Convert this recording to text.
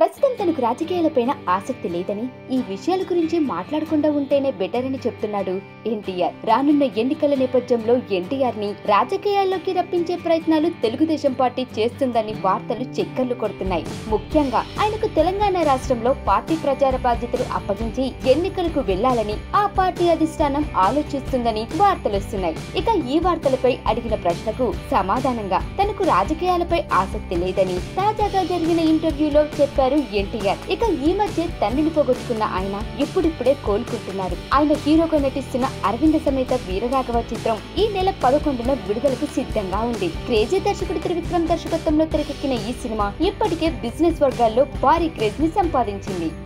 ప్రస్తుతం తనకు రాజకీయాలపైన ఆసక్తి లేదని ఈ విషయాల గురించి మాట్లాడకుండా ఉంటేనే బెటర్ అని చెప్తున్నాడు ఎన్టీఆర్ రానున్న ఎన్నికల నేపథ్యంలో ఎన్టీఆర్ ని రాజకీయాల్లోకి రప్పించే ప్రయత్నాలు తెలుగుదేశం పార్టీ చేస్తుందని వార్తలు చక్కర్లు కొడుతున్నాయి ముఖ్యంగా ఆయనకు తెలంగాణ రాష్ట్రంలో పార్టీ ప్రచార బాధ్యతలు అప్పగించి ఎన్నికలకు వెళ్లాలని ఆ పార్టీ అధిష్టానం ఆలోచిస్తుందని వార్తలు వస్తున్నాయి ఇక ఈ వార్తలపై అడిగిన ప్రశ్నకు సమాధానంగా తనకు రాజకీయాలపై ఆసక్తి లేదని తాజాగా జరిగిన ఇంటర్వ్యూలో చెప్పారు ఎన్టీఆర్ ఇక ఈ మధ్య తండ్రిని పోగొట్టుకున్న ఆయన ఇప్పుడిప్పుడే కోలుకుంటున్నారు ఆయన హీరోగా నటిస్తున్న అరవింద సమేత వీరరాఘవ చిత్రం ఈ నెల పదకొండున విడుదలకు సిద్ధంగా ఉంది క్రేజీ దర్శకుడు త్రివిక్రమ్ దర్శకత్వంలో తెరకెక్కిన ఈ సినిమా ఇప్పటికే బిజినెస్ వర్గాల్లో భారీ క్రేజ్ ని సంపాదించింది